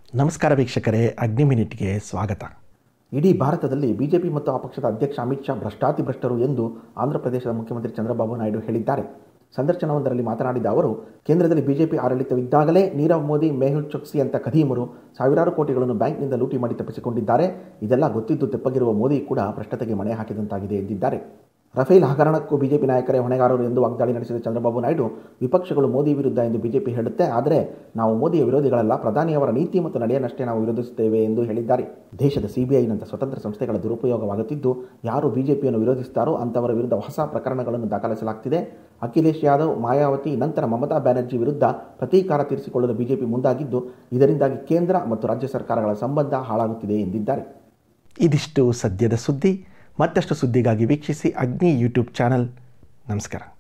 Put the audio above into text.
ನಮಸ್ಕಾರ ವೀಕ್ಷಕರೇ ಅಗ್ನಿ ಮಿನಿಟ್ಗೆ ಸ್ವಾಗತ ಇಡೀ ಭಾರತದಲ್ಲಿ ಬಿಜೆಪಿ ಮತ್ತು ಆ ಪಕ್ಷದ ಅಧ್ಯಕ್ಷ ಅಮಿತ್ ಶಾ ಭ್ರಷ್ಟಾತಿಭ್ರಷ್ಟರು ಎಂದು ಆಂಧ್ರಪ್ರದೇಶದ ಮುಖ್ಯಮಂತ್ರಿ ಚಂದ್ರಬಾಬು ನಾಯ್ಡು ಹೇಳಿದ್ದಾರೆ ಸಂದರ್ಶನವೊಂದರಲ್ಲಿ ಮಾತನಾಡಿದ ಅವರು ಕೇಂದ್ರದಲ್ಲಿ ಬಿಜೆಪಿ ಆಡಳಿತವಿದ್ದಾಗಲೇ ನೀರವ್ ಮೋದಿ ಮೇಹುಲ್ ಚೊಕ್ಸಿ ಅಂತ ಖದೀಮರು ಸಾವಿರಾರು ಕೋಟಿಗಳನ್ನು ಬ್ಯಾಂಕ್ನಿಂದ ಲೂಟಿ ಮಾಡಿ ತಪ್ಪಿಸಿಕೊಂಡಿದ್ದಾರೆ ಇದೆಲ್ಲ ಗೊತ್ತಿದ್ದು ತೆಪ್ಪಗಿರುವ ಮೋದಿ ಕೂಡ ಭ್ರಷ್ಟತೆಗೆ ಮಣೆ ಹಾಕಿದಂತಾಗಿದೆ ಎಂದಿದ್ದಾರೆ ರಫೇಲ್ ಹಗರಣಕ್ಕೂ ಬಿಜೆಪಿ ನಾಯಕರೇ ಹೊಣೆಗಾರರು ಎಂದು ವಾಗ್ದಾಳಿ ನಡೆಸಿದ ಚಂದ್ರಬಾಬು ನಾಯ್ಡು ವಿಪಕ್ಷಗಳು ಮೋದಿ ವಿರುದ್ಧ ಎಂದು ಬಿಜೆಪಿ ಹೇಳುತ್ತೆ ಆದರೆ ನಾವು ಮೋದಿಯ ವಿರೋಧಿಗಳಲ್ಲ ಪ್ರಧಾನಿಯವರ ನೀತಿ ಮತ್ತು ನಡೆಯನ್ನಷ್ಟೇ ನಾವು ವಿರೋಧಿಸುತ್ತೇವೆ ಎಂದು ಹೇಳಿದ್ದಾರೆ ದೇಶದ ಸಿಬಿಐನಂಥ ಸ್ವತಂತ್ರ ಸಂಸ್ಥೆಗಳ ದುರುಪಯೋಗವಾಗುತ್ತಿದ್ದು ಯಾರು ಬಿಜೆಪಿಯನ್ನು ವಿರೋಧಿಸುತ್ತಾರೋ ಅಂತವರ ವಿರುದ್ಧ ಹೊಸ ಪ್ರಕರಣಗಳನ್ನು ದಾಖಲಿಸಲಾಗ್ತಿದೆ ಅಖಿಲೇಶ್ ಯಾದವ್ ಮಾಯಾವತಿ ನಂತರ ಮಮತಾ ಬ್ಯಾನರ್ಜಿ ವಿರುದ್ಧ ಪ್ರತೀಕಾರ ತೀರಿಸಿಕೊಳ್ಳಲು ಬಿಜೆಪಿ ಮುಂದಾಗಿದ್ದು ಇದರಿಂದಾಗಿ ಕೇಂದ್ರ ಮತ್ತು ರಾಜ್ಯ ಸರ್ಕಾರಗಳ ಸಂಬಂಧ ಹಾಳಾಗುತ್ತಿದೆ ಎಂದಿದ್ದಾರೆ ಇದಿಷ್ಟು ಸದ್ಯದ ಸುದ್ದಿ ಮತ್ತಷ್ಟು ಸುದ್ದಿಗಾಗಿ ವೀಕ್ಷಿಸಿ ಅಗ್ನಿ ಯೂಟ್ಯೂಬ್ ಚಾನಲ್ ನಮಸ್ಕಾರ